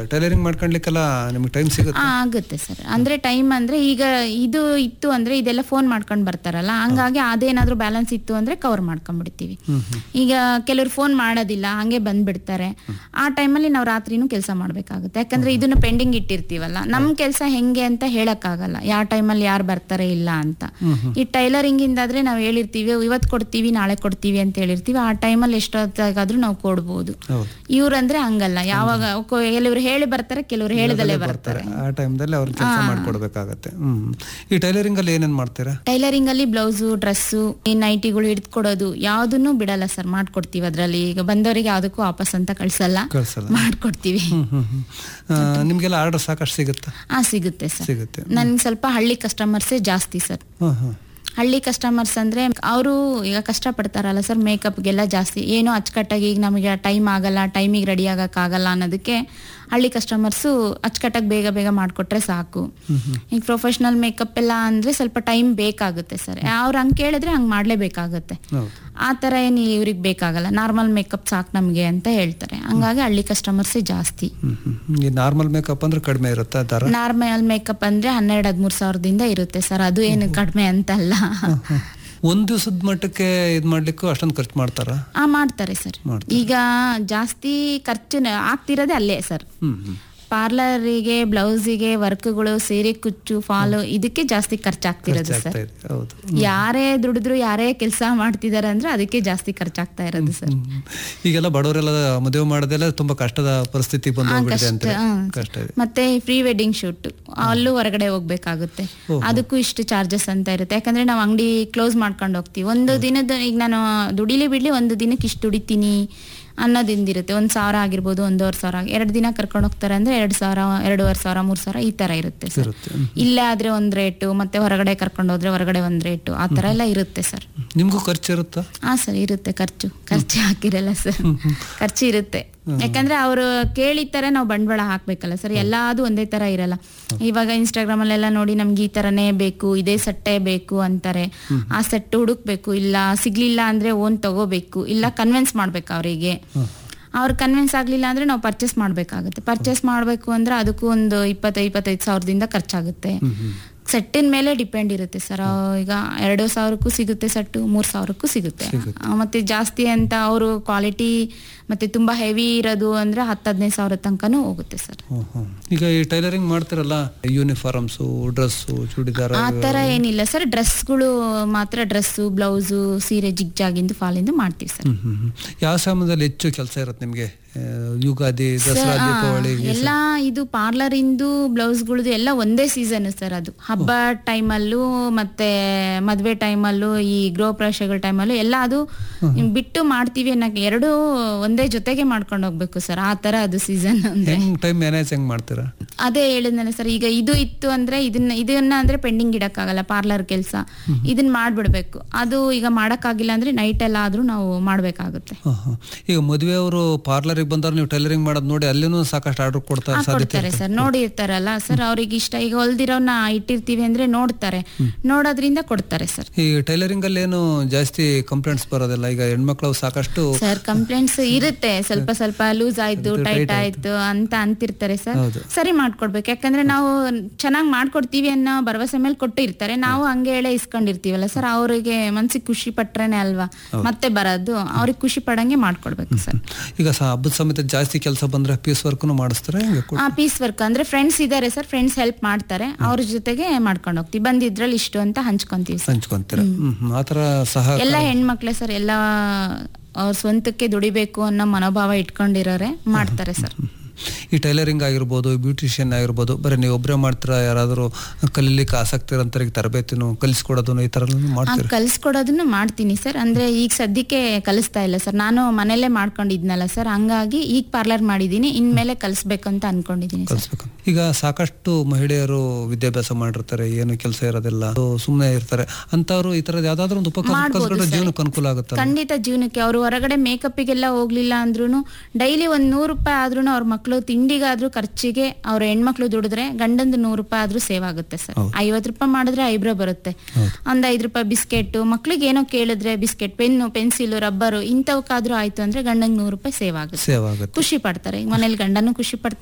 Tailoring ಮಾಡ್ಕೊಳ್ಲಿಕ್ಕೆಲ್ಲ ನಿಮ್ಗೆ time ಸಿಗುತ್ತೆ ಆ, ಆಗುತ್ತೆ ಸರ್ ಅಂದ್ರೆ ಟೈಮ್ ಅಂದ್ರೆ ಈಗ ಇದು ಇತ್ತು ಅಂದ್ರೆ ಇದೆಲ್ಲ ಫೋನ್ ಮಾಡ್ಕೊಂಡ್ ಬರ್ತಾರಲ್ಲ ಹಂಗಾಗಿ ಅದೇನಾದ್ರೂ ಬ್ಯಾಲೆನ್ಸ್ ಇತ್ತು ಅಂದ್ರೆ ಕವರ್ ಮಾಡ್ಕೊಂಡ್ಬಿಡ್ತೀವಿ ಈಗ ಕೆಲವರು ಫೋನ್ ಮಾಡೋದಿಲ್ಲ ಹಂಗೆ ಬಂದ್ಬಿಡ್ತಾರೆ ಆ ಟೈಮಲ್ಲಿ ನಾವು ರಾತ್ರಿನೂ ಕೆಲಸ ಮಾಡ್ಬೇಕಾಗುತ್ತೆ ಯಾಕಂದ್ರೆ ಇದನ್ನ ಪೆಂಡಿಂಗ್ ಇಟ್ಟಿರ್ತೀವಲ್ಲ ನಮ್ ಕೆಲಸ ಹೆಂಗೆ ಅಂತ ಹೇಳಕ್ಕಾಗಲ್ಲ ಯಾವ ಟೈಮಲ್ಲಿ ಯಾರು ಬರ್ತಾರೆ ಇಲ್ಲ ಅಂತ ಈ ಟೈಲರಿಂಗ್ ಇಂದಾದ್ರೆ ನಾವು ಹೇಳಿರ್ತೀವಿ ಇವತ್ ಕೊಡ್ತೀವಿ ನಾಳೆ ಕೊಡ್ತೀವಿ ಅಂತ ಹೇಳಿರ್ತೀವಿ ಆ ಟೈಮಲ್ಲಿ ಎಷ್ಟೊತ್ತಾಗಾದ್ರೂ ನಾವು ಕೊಡ್ಬೋದು ಹೌದು ಇವ್ರಂದ್ರೆ ಹಂಗಲ್ಲ ಯಾವಾಗ ಕೊ- ಕೆಲವ್ರು ಹೇಳಿ ಬರ್ತಾರೆ ಕೆಲವ್ರು ಹೇಳ್ದಲ್ಲೇ ಬರ್ತಾರೆ ಆ ಟೈಮ್ದಲ್ಲಿ ಅವ್ರಿಗೆ ಕೆಲಸ ಮಾಡ್ಕೊಡ್ಬೇಕಾಗತ್ತೆ ಹ್ಮ್ ಈ ಟೈಲರಿಂಗ್ ಅಲ್ಲಿ ಏನೇನ್ ಮಾಡ್ತೀರಾ ಟೈಲರಿಂಗ್ ಅಲ್ಲಿ ಬ್ಲೌಸು ಡ್ರೆಸ್ಸು ಈ ನೈಟಿಗಳು ಹಿಡ್ಕೊಡೋದು ಯಾವ್ದನ್ನು ಬಿಡಲ್ಲ ಸರ್ ಮಾಡ್ಕೊಡ್ತೀವಿ ಅದ್ರಲ್ಲಿ ಈಗ ಬಂದವರಿಗೆ ಯಾವ್ದಕ್ಕೂ ವಾಪಸ್ ಅಂತ ಕಳ್ಸಲ್ಲ ಕಳ್ಸಲ್ಲ ಮಾಡ್ಕೊಡ್ತೀವಿ ಹ್ಮ್ ಹ್ಮ್ ಹ್ಮ್ ಆ, ನಿಮ್ಗೆಲ್ಲ ಆರ್ಡರ್ ಸಾಕಷ್ಟು ಸಿಗುತ್ತಾ ಆ ಸಿಗುತ್ತೆ ಸರ್ ಸಿಗುತ್ತೆ ನನ್ಗೆ ಸ್ವಲ್ಪ ಹಳ್ಳಿ ಕಸ್ಟಮರ್ಸೇ ಜಾಸ್ತಿ ಸರ್ ಹ್ಮ್ ಹ್ಮ್ ಹಳ್ಳಿ ಕಸ್ಟಮರ್ಸ್ ಅಂದ್ರೆ ಅವರು ಈಗ ಕಷ್ಟಪಡ್ತಾರಲ್ಲ ಸರ್ ಮೇಕಪ್ಗೆಲ್ಲ ಜಾಸ್ತಿ ಏನೋ ಅಚ್ಚುಕಟ್ಟಾಗಿ ಈಗ ನಮಗೆ ಟೈಮ್ ಆಗಲ್ಲ ಟೈಮಿಗೆ ರೆಡಿ ಆಗಕ್ಕಾಗಲ್ಲ ಅನ್ನೋದಕ್ಕೆ ಹಳ್ಳಿ ಕಸ್ಟಮರ್ಸು ಅಚ್ಚುಕಟ್ಟಾಗಿ ಬೇಗ ಬೇಗ ಮಾಡಿಕೊಟ್ರೆ ಸಾಕು ಈಗ ಪ್ರೊಫೆಷನಲ್ ಮೇಕಪ್ ಎಲ್ಲ ಅಂದ್ರೆ ಸ್ವಲ್ಪ ಟೈಮ್ ಬೇಕಾಗುತ್ತೆ ಸರ್ ಅವ್ರು ಹಂಗೆ ಕೇಳಿದ್ರೆ ಹಂಗೆ ಮಾಡಲೇಬೇಕಾಗುತ್ತೆ ಹೌದು ಆ ಥರ ಏನು ಇವ್ರಿಗೆ ಬೇಕಾಗಲ್ಲ ನಾರ್ಮಲ್ ಮೇಕಪ್ ಸಾಕು ನಮಗೆ ಅಂತ ಹೇಳ್ತಾರೆ ಹಂಗಾಗಿ ಹಳ್ಳಿ ಕಸ್ಟಮರ್ಸೇ ಜಾಸ್ತಿ ಹ್ಮ್ ಹ್ಮ್ ಹ್ಮ್. ಈ ನಾರ್ಮಲ್ ಮೇಕಪ್ ಅಂದ್ರೆ ಕಡಿಮೆ ಇರುತ್ತಾ ದರ ನಾರ್ಮಲ್ ಮೇಕಪ್ ಅಂದ್ರೆ ಹನ್ನೆರಡು ಹದಿಮೂರು ಸಾವಿರದಿಂದ ಇರುತ್ತೆ ಸರ್ ಅದು ಏನು ಕಡಿಮೆ ಅಂತಲ್ಲ ಒಂದ್ ದಿವಸದ ಮಟ್ಟಕ್ಕೆ ಇದ್ ಮಾಡ್ಲಿಕ್ಕೂ ಅಷ್ಟೊಂದು ಖರ್ಚು ಮಾಡ್ತಾರ ಆ ಮಾಡ್ತಾರೆ ಸರ್ ಮಾಡ್ತಾರೆ. ಈಗ ಜಾಸ್ತಿ ಖರ್ಚು ನ- ಆಗ್ತಿರೋದೇ ಅಲ್ಲೇ ಸರ್ ಹ್ಮ್ ಹ್ಮ್ ಪಾರ್ಲರಿಗೆ ಬ್ಲೌಸಿಗೆ ವರ್ಕ್ಗಳು ಸೀರೆ ಕುಚ್ಚು ಫಾಲು ಇದಕ್ಕೆ ಜಾಸ್ತಿ ಖರ್ಚಾಗ್ತಿರೋದು ಸರ್ ಆಗ್ತಾ ಇದೆ ಹೌದು ಯಾರೇ ದುಡಿದ್ರು ಯಾರೇ ಕೆಲಸ ಮಾಡ್ತಿದಾರೆ ಅಂದ್ರೆ ಅದಕ್ಕೆ ಜಾಸ್ತಿ ಖರ್ಚಾಗ್ತಾ ಇರೋದು ಸರ್ ಹ್ಮ್. ಈಗೆಲ್ಲ ಬಡವರೆಲ್ಲ ಮದುವೆ ಮಾಡೋದೆಲ್ಲ ತುಂಬಾ ಕಷ್ಟದ ಪರಿಸ್ಥಿತಿ ಬಂದು ಹೋಗ್ಬಿಟ್ಟಿದೆ ಅಂತ ಕಷ್ಟ, ಹ್ಮ್. ಕಷ್ಟ ಇದೆ ಮತ್ತೆ ಪ್ರೀ ವೆಡ್ಡಿಂಗ್ ಶೂಟ್ ಅಲ್ಲೂ ಹೊರಗಡೆ ಹೋಗ್ಬೇಕಾಗುತ್ತೆ ಅದಕ್ಕೂ ಇಷ್ಟು ಚಾರ್ಜಸ್ ಅಂತ ಇರುತ್ತೆ ಯಾಕಂದ್ರೆ ನಾವು ಅಂಗಡಿ ಕ್ಲೋಸ್ ಮಾಡ್ಕೊಂಡು ಹೋಗ್ತೀವಿ ಒಂದು ದಿನದ ಈಗ ನಾನು ದುಡಿಲಿ ಬಿಡ್ಲಿ ಒಂದು ದಿನಕ್ಕೆ ಇಷ್ಟು ದುಡಿತೀನಿ ಅನ್ನೋದಿಂದಿರುತ್ತೆ ಒಂದ್ ಸಾವಿರ ಆಗಿರ್ಬೋದು ಒಂದೂವರೆ ಸಾವಿರ ಆಗಿ- ಎರಡು ದಿನ ಕರ್ಕೊಂಡು ಹೋಗ್ತಾರೆ ಅಂದ್ರೆ ಎರಡು ಸಾವಿರ ಎರಡೂವರೆ ಸಾವಿರ ಮೂರ್ ಸಾವಿರ ಈ ತರ ಇರುತ್ತೆ ಸರ್ ಇರುತ್ತೆ ಹ್ಮ್. ಇಲ್ಲೇ ಆದ್ರೆ ಒಂದ್ ರೇಟು ಮತ್ತೆ ಹೊರಗಡೆ ಕರ್ಕೊಂಡು ಹೋದ್ರೆ ಹೊರಗಡೆ ಒಂದ್ ರೇಟು ಆ ತರ ಎಲ್ಲ ಇರುತ್ತೆ ಸರ್ ನಿಮ್ಗೂ ಖರ್ಚು ಇರುತ್ತಾ ಹಾ ಸರ್ ಇರುತ್ತೆ ಖರ್ಚು ಖರ್ಚು ಹಾಕಿರಲ್ಲ ಸರ್ ಖರ್ಚು ಇರುತ್ತೆ ಯಾಕಂದ್ರೆ ಅವರು ಕೇಳಿತರ ನಾವು ಬಂಡವಾಳ ಹಾಕ್ಬೇಕಲ್ಲ ಸರ್ ಎಲ್ಲಾದು ಒಂದೇ ತರ ಇರಲ್ಲ ಇವಾಗ ಇನ್ಸ್ಟಾಗ್ರಾಮ್ ಅಲ್ಲೆಲ್ಲ ನೋಡಿ ನಮ್ಗೆ ಈ ತರನೇ ಬೇಕು ಇದೇ ಸಟ್ಟೆ ಬೇಕು ಅಂತಾರೆ ಆ ಸೆಟ್ ಹುಡುಕ್ಬೇಕು ಇಲ್ಲ ಸಿಗ್ಲಿಲ್ಲ ಅಂದ್ರೆ ಓನ್ ತಗೋಬೇಕು ಇಲ್ಲ ಕನ್ವಿನ್ಸ್ ಮಾಡ್ಬೇಕು ಅವರಿಗೆ ಅವ್ರು ಕನ್ವಿನ್ಸ್ ಆಗ್ಲಿಲ್ಲ ಅಂದ್ರೆ ನಾವು ಪರ್ಚೇಸ್ ಮಾಡ್ಬೇಕಾಗುತ್ತೆ ಪರ್ಚೇಸ್ ಮಾಡ್ಬೇಕು ಅಂದ್ರೆ ಅದಕ್ಕೂ ಒಂದು ಇಪ್ಪತ್ತೈದು ಇಪ್ಪತ್ತೈದು ಸಾವಿರದಿಂದ ಖರ್ಚಾಗುತ್ತೆ ಸೆಟ್ಟಿನ ಮೇಲೆ ಡಿಪೆಂಡ್ ಇರುತ್ತೆ ಸರ್ ಈಗ ಎರಡು ಸಾವಿರಕ್ಕೂ ಸಿಗುತ್ತೆ ಸೆಟ್ಟು ಮೂರ್ ಸಾವಿರಕ್ಕೂ ಸಿಗುತ್ತೆ ಆ, ಮತ್ತೆ ಜಾಸ್ತಿ ಅಂತ ಅವರು ಕ್ವಾಲಿಟಿ ಮತ್ತೆ ತುಂಬಾ ಹೆವಿ ಇರೋದು ಅಂದ್ರೆ ಹತ್ತು ಹದಿನೈದು ಸಾವಿರ ತನಕನೂ ಹೋಗುತ್ತೆ ಸರ್ ಹ್ಮ್, ಹ್ಮ್. ಈಗ ಈ ಟೈಲರಿಂಗ್ ಮಾಡ್ತಿರಲ್ಲ ಯೂನಿಫಾರ್ಮ್ಸು ಡ್ರೆಸ್ಸು ಚೂಡಿದಾರ ಆ ತರ ಏನಿಲ್ಲ ಸರ್ ಡ್ರೆಸ್ಗಳು ಮಾತ್ರ ಡ್ರೆಸ್ಸು ಬ್ಲೌಸು ಸೀರೆ ಜಿಗ್ಜಾಗಿಂದು ಫಾಲಿಂದು ಮಾಡ್ತೀವಿ ಸರ್ ಹ್ಮ್, ಹ್ಮ್, ಹ್ಮ್. ಯಾವ ಸಮಯದಲ್ಲಿ ಹೆಚ್ಚು ಕೆಲಸ ಇರುತ್ತೆ ನಿಮ್ಗೆ ಆ, ಯುಗಾದಿ ದಸರಾ ಆ, ದೀಪಾವಳಿ ಎಲ್ಲ ಇದು ಪಾರ್ಲರ್ ಇಂದು ಬ್ಲೌಸ್ಗಳದು ಎಲ್ಲ ಒಂದೇ ಸೀಸನ್ ಸರ್ ಅದು ಹಬ್ಬ ಟೈಮಲ್ಲೂ ಮತ್ತೆ ಮದ್ವೆ ಟೈಮಲ್ಲೂ ಈ ಗೃಹ ಪ್ರವೇಶಗಳ ಟೈಮಲ್ಲೂ ಎಲ್ಲ ಅದು ಬಿಟ್ಟು ಮಾಡ್ತೀವಿ ಅನ್ನಕ್ಕೆ ಎರಡು ಒಂದೇ ಜೊತೆಗೆ ಮಾಡ್ಕೊಂಡು ಹೋಗ್ಬೇಕು ಸರ್ ಆ ತರ ಅದು ಸೀಸನ್ ಅಂದ್ರೆ ಹೆಂಗ್ ಟೈಮ್ ಮ್ಯಾನೇಜ್ ಹೆಂಗ್ ಮಾಡ್ತೀರಾ ಅದೇ ಹೇಳಿದ್ನಲ್ಲ ಸರ್ ಈಗ ಇದು ಇತ್ತು ಅಂದ್ರೆ ಇದನ್ನ ಇದನ್ನ ಅಂದ್ರೆ ಪೆಂಡಿಂಗ್ ಇಡಕ್ಕಾಗಲ್ಲ ಪಾರ್ಲರ್ ಕೆಲಸ ಇದನ್ನ ಮಾಡ್ಬಿಡ್ಬೇಕು ಅದು ಈಗ ಮಾಡಕ್ಕಾಗಿಲ್ಲ ಅಂದ್ರೆ ನೈಟ್ ಎಲ್ಲ ಆದ್ರೂ ನಾವು ಮಾಡ್ಬೇಕಾಗುತ್ತೆ ಹ, ಹ. ಈಗ ಮದುವೆಯವರು ಪಾರ್ಲರಿಗೆ ಬಂದವ್ರು ನೀವು ಟೈಲರಿಂಗ್ ಮಾಡೋದು ನೋಡಿ ಅಲ್ಲಿನೂ ಸಾಕಷ್ಟು ಆರ್ಡರ್ ಕೊಡ್ತಾ ಹಾ, ಸಾಧ್ಯತೆ ಕೊಡ್ತಾರೆ ಸರ್ ನೋಡಿರ್ತಾರಲ್ಲ ಸರ್ ಅವ್ರಿಗೆ ಇಷ್ಟ ಈಗ ಹೊಲ್ದಿರೋನ ಇಟ್ಟಿರ್ತೀವಿ ಅಂದ್ರೆ ನೋಡ್ತಾರೆ ನೋಡೋದ್ರಿಂದ ಕೊಡ್ತಾರೆ ಸರ್ ಈ ಟೈಲರಿಂಗ್ ಅಲ್ಲಿ ಏನು ಜಾಸ್ತಿ ಕಂಪ್ಲೇಂಟ್ಸ್ ಬರೋದಿಲ್ಲ ಈಗ ಹೆಣ್ಮಕ್ಳು ಸಾಕಷ್ಟು ಸರ್ ಕಂಪ್ಲೇಂಟ್ಸ್ ಇರುತ್ತೆ ಸ್ವಲ್ಪ ಸ್ವಲ್ಪ ಲೂಸ್ ಆಯ್ತು ಟೈಟ್ ಆಯ್ತು ಅಂತ ಅಂತಿರ್ತಾರೆ ಸರ್ ಹೌದು. ಸರಿ ಮಾಡ್ಕೊಡ್ಬೇಕು ಯಾಕಂದ್ರೆ ನಾವು ಚೆನ್ನಾಗಿ ಮಾಡ್ಕೊಡ್ತೀವಿ ಅನ್ನೋ ಭರವಸೆ ಮೇಲೆ ಕೊಟ್ಟಿರ್ತಾರೆ ನಾವು ಹಂಗೆ ಹೇಳೇ ಇಸ್ಕೊಂಡಿರ್ತೀವಲ್ಲ ಸರ್ ಅವರಿಗೆ ಮನ್ಸಿಗೆ ಖುಷಿ ಪಟ್ರೇನೆ ಅಲ್ವಾ ಮತ್ತೆ ಬರೋದು ಅವ್ರಿಗೆ ಖುಷಿ ಪಡಂಗೆ ಮಾಡ್ಕೊಡ್ಬೇಕು ಸರ್ ಈಗ ಸ ಹಬ್ಬದ ಸಮೇತ ಜಾಸ್ತಿ ಕೆಲಸ ಬಂದ್ರೆ ಪೀಸ್ ವರ್ಕ್ನು ಮಾಡಿಸ್ತಾರೆ ಹೆಂಗೆ ಆ ಪೀಸ್ ವರ್ಕ್ ಅಂದ್ರೆ ಫ್ರೆಂಡ್ಸ್ ಇದಾರೆ ಸರ್ ಫ್ರೆಂಡ್ಸ್ ಹೆಲ್ಪ್ ಮಾಡ್ತಾರೆ ಅವ್ರ ಜೊತೆಗೆ ಮಾಡ್ಕೊಂಡು ಹೋಗ್ತೀವಿ ಬಂದಿದ್ರಲ್ಲಿ ಇಷ್ಟು ಅಂತ ಹಂಚ್ಕೊಂತೀವಿ ಸರ್ ಹಂಚ್ಕೊಂತೀರ ಹ್ಮ್ ಹ್ಮ್. ಆ ಥರ ಸಹ ಎಲ್ಲ ಹೆಣ್ಮಕ್ಳೇ ಸರ್ ಎಲ್ಲ ಅವ್ರ ಸ್ವಂತಕ್ಕೆ ದುಡಿಬೇಕು ಅನ್ನೋ ಮನೋಭಾವ ಇಟ್ಕೊಂಡಿರೋರೆ ಮಾಡ್ತಾರೆ ಸರ್ ಈ ಟೈಲರಿಂಗ್ ಆಗಿರ್ಬೋದು ಬ್ಯೂಟಿಷಿಯನ್ ಆಗಿರ್ಬೋದು ಬರೀ ನೀವು ಒಬ್ಬರೇ ಮಾಡ್ತೀರಾ ಯಾರಾದರೂ ಕಲೀಲಿಕ್ಕೆ ಆಸಕ್ತಿ ಇರೋಂಥವ್ರಿಗೆ ತರಬೇತಿನೂ ಕಲಿಸ್ಕೊಡೋದು ಈ ಥರ ಆ, ಮಾಡ್ತೀರಾ ಕಲಿಸ್ಕೊಡೋದನ್ನ ಮಾಡ್ತೀನಿ ಸರ್ ಅಂದ್ರೆ ಈಗ ಸದ್ಯಕ್ಕೆ ಕಲಿಸ್ತಾ ಇಲ್ಲ ಸರ್ ನಾನು ಮನೇಲೆ ಮಾಡ್ಕೊಂಡಿದ್ನಲ್ಲ ಸರ್ ಹಂಗಾಗಿ ಈಗ ಪಾರ್ಲರ್ ಮಾಡಿದೀನಿ ಇನ್ಮೇಲೆ ಕಲಿಸ್ಬೇಕು ಅಂತ ಅನ್ಕೊಂಡಿದೀನಿ ಸರ್ ಕಲಿಸ್ಬೇಕು ಈಗ ಸಾಕಷ್ಟು ಮಹಿಳೆಯರು ವಿದ್ಯಾಭ್ಯಾಸ ಮಾಡಿರ್ತಾರೆ ಏನು ಕೆಲಸ ಇರೋದಿಲ್ಲ ಸುಮ್ಮನೆ ಇರ್ತಾರೆ ಅಂತವ್ರು ಈ ಥರದ್ದು ಯಾವ್ದಾದ್ರು ಒಂದು ಉಪಕರಣ ಮಾಡ್ಬೋದು ಕಲ್ಸ್ಕೊಂಡ್ರೆ ಸರ್. ಜೀವನಕ್ಕೆ ಅನುಕೂಲ ಆಗುತ್ತಲ್ಲ ಖಂಡಿತ ಜೀವನಕ್ಕೆ ಅವರು ಹೊರಗಡೆ ಮೇಕಪ್ಪಿಗೆಲ್ಲ ಹೋಗ್ಲಿಲ್ಲ ಅಂದ್ರೂ ಡೈಲಿ ಒಂದ್ ನೂರು ರೂಪಾಯಿ ಆದ್ರೂ ಅವ್ರ ಮಕ್ಳು ತಿಂಡಿಗಾದ್ರೂ ಖರ್ಚಿಗೆ ಅವ್ರ ಹೆಣ್ಮಕ್ಳು ದುಡಿದ್ರೆ ಗಂಡಂದು ನೂರು ರೂಪಾಯಿ ಆದ್ರೂ ಸೇವ್ ಆಗುತ್ತೆ ಸರ್ ಐವತ್ ರೂಪಾಯಿ ಮಾಡಿದ್ರೆ ಐಬ್ರೋ ಬರುತ್ತೆ ಒಂದ್ ಐದ್ ರೂಪಾಯಿ ಬಿಸ್ಕೆಟ್ ಮಕ್ಳಿಗೆ ಏನೋ ಕೇಳಿದ್ರೆ ಬಿಸ್ಕೆಟ್ ಪೆನ್ನು ಪೆನ್ಸಿಲ್ ರಬ್ಬರು ಇಂಥವಕ್ಕಾದ್ರೂ ಆಯ್ತು ಅಂದ್ರೆ ಗಂಡಂಗ್ ನೂರು ರೂಪಾಯಿ ಸೇವ್ ಆಗುತ್ತೆ ಸೇವ್ ಆಗುತ್ತೆ ಖುಷಿ ಪಡ್ತಾರೆ ಈಗ ಮನೇಲಿ ಗಂಡನೂ ಖುಷಿ ಪಡ್ತಾರೆ